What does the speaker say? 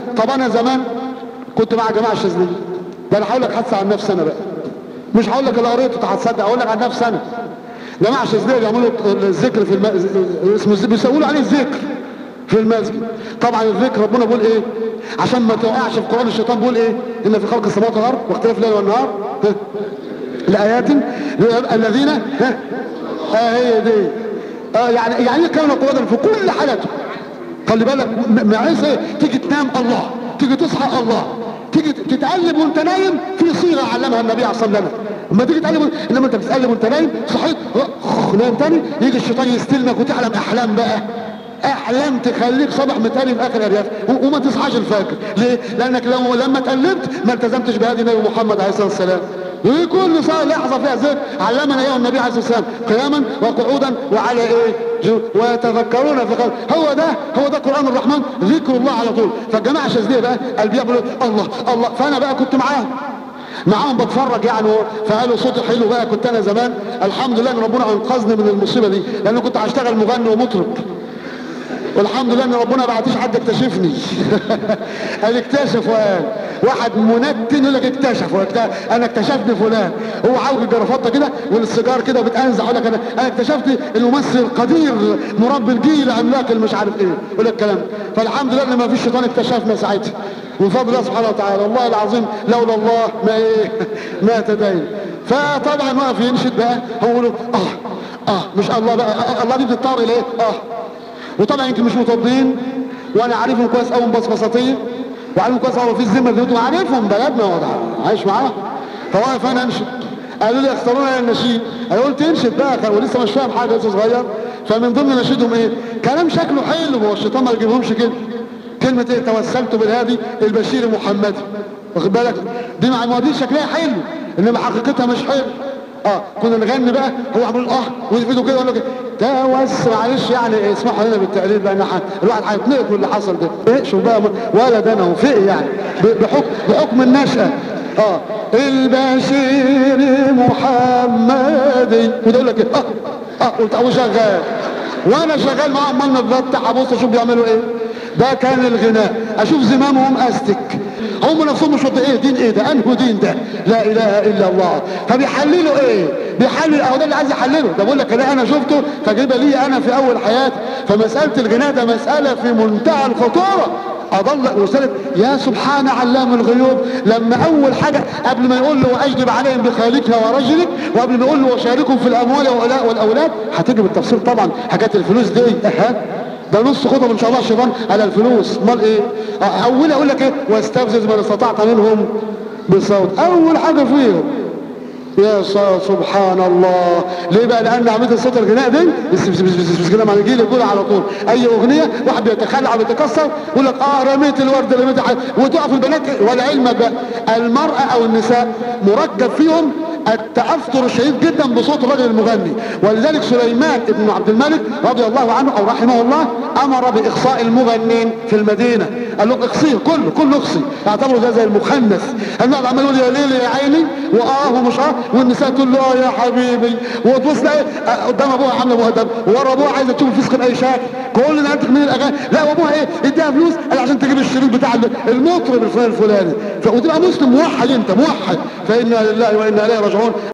طب انا زمان كنت مع جماعه الشاذليه ده انا هقول لك حادثه عن نفسي انا بقى مش هقول لك اللي قريته هتصدق اقول لك عن نفسي انا جماعه الشاذليه بيعملوا الذكر في الم... اسمه الز- بيسووا عليه الذكر في المسجد طبعا الذكر ربنا بيقول ايه عشان ما توقعش في القران الشيطان بيقول ايه ان في خلق السماوات والارض واختلاف الليل والنهار ها؟ لآيات الذين ها آه هي دي آه يعني يعني ايه كانوا قوة في كل حالاتهم خلي بالك م- معيش ايه تيجي تنام الله تيجي تصحى الله تيجي تتقلب وانت نايم في صيغه علمها النبي عليه الصلاه والسلام لما تيجي تقلب انما انت بتتقلب وانت نايم صحيت أخ، نايم تاني يجي الشيطان يستلمك وتحلم احلام بقى احلام تخليك صبح متهيألي في اخر ارياف و- وما تصحاش الفجر ليه لانك لو لما اتقلبت ما التزمتش بهدي النبي محمد عليه الصلاه والسلام وكل صار لحظه فيها ذكر علمنا ايها النبي عليه الصلاه والسلام قياما وقعودا وعلى ايه جو- ويتفكرون في خلق هو ده هو ده قران الرحمن ذكر الله على طول فالجماعه الشاذليه بقى البيع بيقولوا الله الله فانا بقى كنت معاهم معاهم بتفرج يعني فقالوا صوتي حلو بقى كنت انا زمان الحمد لله ان ربنا انقذني من المصيبه دي لان كنت هشتغل مغني ومطرب والحمد لله ان ربنا ما بعتش حد اكتشفني قال اكتشف وقال واحد منتن يقول لك اكتشف واكت- انا اكتشفني فلان هو عاوج الجرافطه كده والسيجار كده وبتنزع يقول لك انا انا اكتشفت الممثل القدير مربي الجيل عملاق اللي مش عارف ايه يقول لك الكلام فالحمد لله ان ما فيش شيطان اكتشفنا ساعتها من فضل الله سبحانه وتعالى والله العظيم لولا الله ما ايه ما تدين فطبعا وقف ينشد بقى هو يقول اه اه مش الله بقى آه الله دي بتضطر اليه اه وطبعا يمكن مش مطبقين وانا عارفهم كويس قوي بصبصاتيه وعارفهم كويس قوي في الذمه اللي انتوا عارفهم بلدنا وضع عايش معاهم فواقف انا انشد قالوا لي اختارونا النشيد انا قلت انشد بقى كان ولسه مش فاهم حاجه لسه صغير فمن ضمن نشيدهم ايه كلام شكله حلو هو الشيطان ما يجيبهمش كده كلمة ايه توسلت بالهادي البشير المحمدي واخد بالك دي مع المواضيع شكلها حلو انما حقيقتها مش حلو اه كنا نغني بقى هو عمال اه ويفيدوا كده يقول لك توسل معلش يعني اسمحوا لنا بالتقليد بقى ان إحنا- الواحد هيتنقط من اللي حصل ده ايه شوف بقى ولد انا وفقي يعني ب- بحكم بحكم النشأة اه البشير محمدي وده يقول لك ايه اه اه قلت ابو شغال وانا شغال معاهم عمال نتفتح ابص اشوف بيعملوا ايه ده كان الغناء اشوف زمامهم استك هم نفسهم مش واضحين ايه دين ايه ده انه دين ده لا اله الا الله فبيحللوا ايه بيحلل اهو ده اللي عايز يحلله ده بقول لك لا انا شفته تجربه لي انا في اول حياتي فمساله الغناء ده مساله في منتهى الخطوره اضل رسالة يا سبحان علام الغيوب لما اول حاجة قبل ما يقول له واجلب عليهم بخالقها ورجلك وقبل ما يقول له وشاركهم في الاموال والأولا- والاولاد هتيجي بالتفصيل طبعا حاجات الفلوس دي اها ده نص خطب ان شاء الله الشيطان على الفلوس امال ايه اه، اول اقول لك ايه واستفزز من استطعت منهم بصوت اول حاجة فيهم يا ص- سبحان الله ليه بقى لان عمليه الصوت الغناء دي بس بس بس بس بس كده مع الجيل يقول على طول اي اغنيه واحد بيتخلع وبيتكسر يقول لك اه رميت الورد رميت الح- وتقف البنات ولعلمك بقى المراه او النساء مركب فيهم التاثر الشديد جدا بصوت الرجل المغني ولذلك سليمان بن عبد الملك رضي الله عنه او رحمه الله امر باخصاء المغنين في المدينه قال لهم اخصيه كله كله اخصي اعتبروا ده زي المخنث النهارده عمال يقول يا ليل يا عيني واه ومش اه والنساء تقول له اه يا حبيبي وتبص تلاقي آه، قدام ابوها عامله مؤدب ورا ابوها عايزه تشوف الفسق باي شكل كل نقلتك من الاغاني لا وابوها ايه اديها فلوس قال عشان تجيب الشريط بتاع المطرب الفلاني الفلاني ف- وتبقى مسلم موحد انت موحد فانا لله وانا اليه راجعون